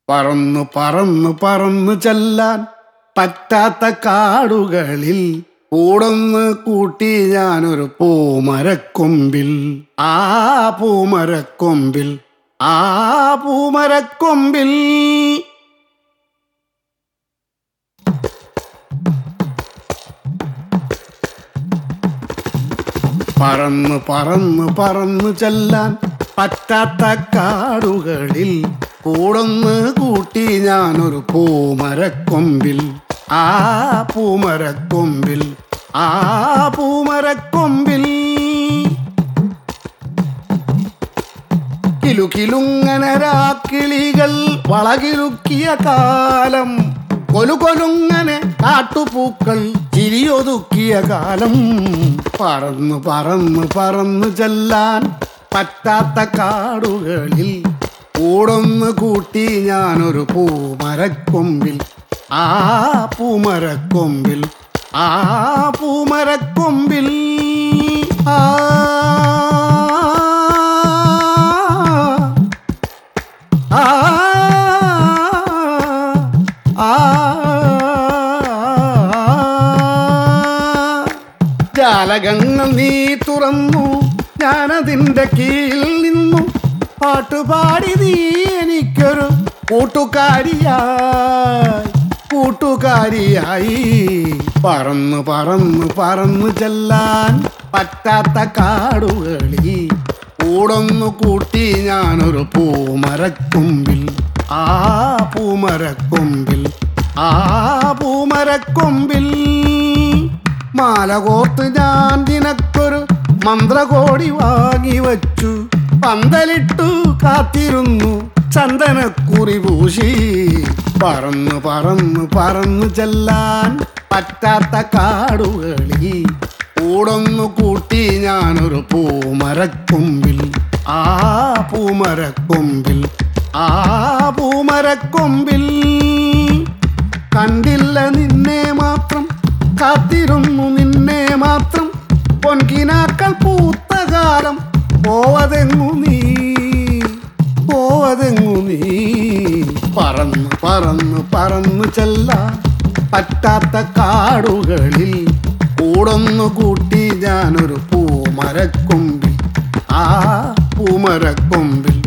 പറന്നു പറന്നു പറന്നു ചെല്ലാൻ പറ്റാത്ത കാടുകളിൽ കൂടൊന്ന് കൂട്ടി ഞാനൊരു പൂമരക്കൊമ്പിൽ ആ പൂമരക്കൊമ്പിൽ ആ പൂമരക്കൊമ്പിൽ പറന്നു പറന്നു പറന്നു ചെല്ലാൻ പറ്റാത്ത കാടുകളിൽ കൂടൊന്ന് കൂട്ടി ഞാനൊരു പൂമരക്കൊമ്പിൽ ആ പൂമരക്കൊമ്പിൽ ആ പൂമരക്കൊമ്പിൽ കിലുകിലുങ്ങനെ രാക്കിളികൾ വളകിലുക്കിയ കാലം കൊലുകൊലുങ്ങനെ കാട്ടുപൂക്കൾ ചിരിയൊതുക്കിയ കാലം പറന്നു പറന്നു പറന്നു ചെല്ലാൻ പറ്റാത്ത കാടുകളിൽ കൂടൊന്ന് കൂട്ടി ഞാനൊരു പൂമരക്കൊമ്പിൽ ആ പൂമരക്കൊമ്പിൽ ആ പൂമരക്കൊമ്പിൽ ആ ആ ആ ജാലകങ്ങൾ നീ തുറന്നു ഞാനതിൻ്റെ കീഴിൽ നിന്നു പാട്ടുപാടി നീ എനിക്കൊരു കൂട്ടുകാരിയായി കൂട്ടുകാരിയായി പറന്നു പറന്നു പറന്നു ചെല്ലാൻ പറ്റാത്ത കാടുകളിൽ കൂടൊന്നു കൂട്ടി ഞാനൊരു പൂമരക്കൊമ്പിൽ ആ പൂമരക്കൊമ്പിൽ ആ പൂമരക്കൊമ്പിൽ മാല കോർത്ത് ഞാൻ നിനക്കൊരു മന്ത്രകോടി വാങ്ങി വച്ചു പന്തലിട്ടു കാത്തിരുന്നു ചന്ദനക്കുറി പൂശി പറന്നു പറന്നു പറന്നു ചെല്ലാൻ പറ്റാത്ത കാടുകളിൽ കൂടൊന്നു കൂട്ടി ഞാനൊരു പൂമരക്കൊമ്പിൽ ആ പൂമരക്കൊമ്പിൽ ആ പൂമരക്കൊമ്പിൽ കണ്ടില്ല നിന്നെ മാത്രം കാത്തിരുന്നു നിന്നെ മാത്രം പൊൻകിനാക്കൾ പൂത്ത കാലം പോവതെങ്ങു നീ പോവതെങ്ങു നീ പറന്നു പറന്നു പറന്നു ചെല്ലാൻ പറ്റാത്ത കാടുകളിൽ കൂടൊന്നു കൂട്ടി ഞാനൊരു പൂമരക്കൊമ്പിൽ ആ പൂമരക്കൊമ്പിൽ